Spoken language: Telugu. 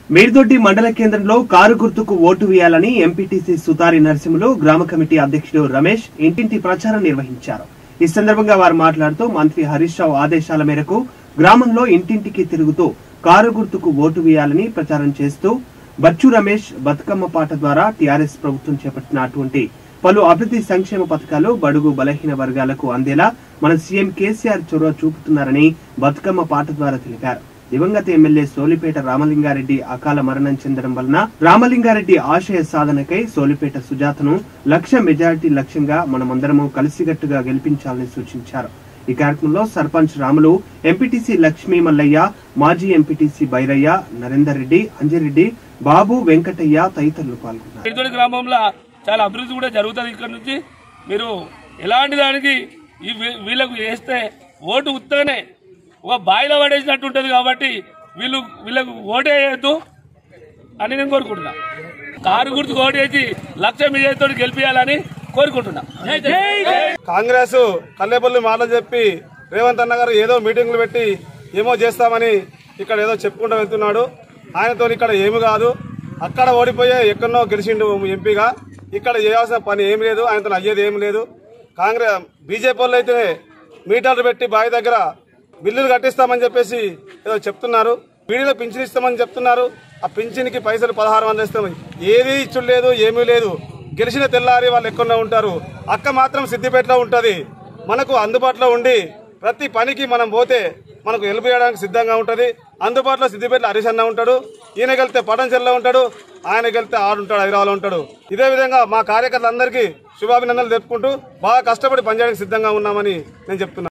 మేడిదొడ్డి మండల కేంద్రంలో కారు గుర్తుకు ఓటు వేయాలని ఎంపీటీసీ సుతారి నరసింహులు గ్రామ కమిటీ అధ్యక్షుడు రమేష్ ఇంటింటి ప్రచారం నిర్వహించారు ఈ సందర్భంగా వారు మాట్లాడుతూ మంత్రి హరీష్ రావు ఆదేశాల మేరకు గ్రామంలో ఇంటింటికి తిరుగుతూ కారు గుర్తుకు ఓటు వేయాలని ప్రచారం చేస్తూ బచ్చు రమేష్ బతుకమ్మ పాట ద్వారా టీఆర్ఎస్ ప్రభుత్వం చేపట్టినటువంటి పలు అభివృద్ధి సంక్షేమ పథకాలు బడుగు బలహీన వర్గాలకు అందేలా మన సీఎం కేసీఆర్ చొరవ చూపుతున్నారని బతుకమ్మ పాట ద్వారా తెలిపారు దివంగత ఎమ్మెల్యే సోలిపేట రామలింగారెడ్డి అకాల మరణం చెందడం వలన రామలింగారెడ్డి ఆశయ సాధనకై సోలిపేట సుజాతను లక్ష మెజారిటీ లక్ష్యంగా మనమందరము కలిసికట్టుగా గెలిపించాలని సూచించారు ఈ కార్యక్రమంలో సర్పంచ్ రాములు ఎంపీటీసీ లక్ష్మీ మల్లయ్య మాజీ ఎంపీటీసీ బైరయ్య నరేందర్ రెడ్డి అంజిరెడ్డి బాబు వెంకటయ్య తదితరులు పాల్గొన్నారు ఎడితోడి గ్రామంలో చాలా అభివృద్ధి కూడా జరుగుతుంది ఇక్కడ నుంచి మీరు ఎలాంటి దానికి ఈ వీ- వీళ్ళకు వేస్తే ఓటు ఉత్తగానే ఒక బాయిలో పడేసినట్టు ఉంటుంది కాబట్టి వీళ్ళు వీళ్ళకు ఓటేయద్దు అని నేను కోరుకుంటున్నా కారు గుర్తుకు ఓటేసి లక్ష మీతో గెలిపించాలని కోరుకుంటున్నా కాంగ్రెస్ కల్లేపల్లి మాటలు చెప్పి రేవంత్ అన్న గారు ఏదో మీటింగ్లు పెట్టి ఏమో చేస్తామని ఇక్కడ ఏదో చెప్పుకుంటూ వెళ్తున్నాడు ఆయనతో ఇక్కడ ఏమి కాదు అక్కడ ఓడిపోయే ఎక్కడనో గెలిచిండు ఎంపీగా ఇక్కడ చేయాల్సిన పని ఏమి లేదు ఆయనతో అయ్యేది ఏమి లేదు కాంగ్రెస్ బీజేపీ వాళ్ళు అయితే మీటర్లు పెట్టి బావి దగ్గర బిల్లులు కట్టిస్తామని చెప్పేసి ఏదో చెప్తున్నారు వీడిలో పింఛన్ ఇస్తామని చెప్తున్నారు ఆ పింఛన్కి పైసలు పదహారు వందలు ఇస్తామని ఏది ఇచ్చుడు లేదు ఏమీ లేదు గెలిచిన తెల్లారి వాళ్ళు ఎక్కడో ఉంటారు అక్క మాత్రం సిద్దిపేటలో ఉంటుంది మనకు అందుబాటులో ఉండి ప్రతి పనికి మనం పోతే మనకు హెల్ప్ చేయడానికి సిద్ధంగా ఉంటుంది అందుబాటులో సిద్దిపేటలో హరీష్ అన్న ఉంటాడు ఈయన గెలితే పటంచెల్లో ఉంటాడు ఆయన గెలితే ఆడుంటాడు హైదరాబాద్లో ఉంటాడు ఇదే విధంగా మా కార్యకర్తలందరికీ శుభాభినందనలు తెలుపుకుంటూ బాగా కష్టపడి పనిచేయడానికి సిద్ధంగా ఉన్నామని నేను చెప్తున్నాను